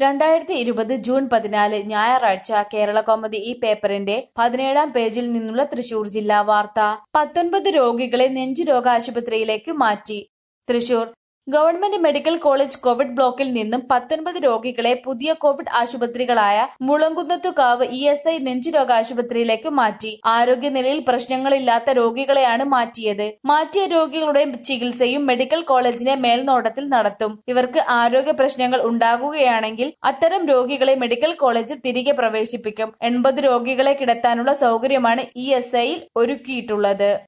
രണ്ടായിരത്തി ഇരുപത് ജൂൺ പതിനാല് ഞായറാഴ്ച കേരള കൗമുദി ഈ പേപ്പറിന്റെ പതിനേഴാം പേജിൽ നിന്നുള്ള തൃശൂർ ജില്ലാ വാർത്ത പത്തൊൻപത് രോഗികളെ നെഞ്ചുരോഗ ആശുപത്രിയിലേക്ക് മാറ്റി Thrissur government medical college covid ബ്ലോക്കിൽ നിന്നും പത്തൊൻപത് രോഗികളെ പുതിയ കോവിഡ് ആശുപത്രികളായ മുളങ്കുന്നത്തുകാവ് ഇ എസ് ഐ നെഞ്ചുരോഗ ആശുപത്രിയിലേക്ക് മാറ്റി ആരോഗ്യനിലയിൽ പ്രശ്നങ്ങളില്ലാത്ത രോഗികളെയാണ് മാറ്റിയത് മാറ്റിയ രോഗികളുടെ ചികിത്സയും മെഡിക്കൽ കോളേജിന്റെ മേൽനോട്ടത്തിൽ നടത്തും ഇവർക്ക് ആരോഗ്യ പ്രശ്നങ്ങൾ ഉണ്ടാകുകയാണെങ്കിൽ അത്തരം രോഗികളെ മെഡിക്കൽ കോളേജിൽ തിരികെ പ്രവേശിപ്പിക്കും എൺപത് രോഗികളെ കിടത്താനുള്ള സൗകര്യമാണ് ഇ എസ് ഐയിൽ ഒരുക്കിയിട്ടുള്ളത്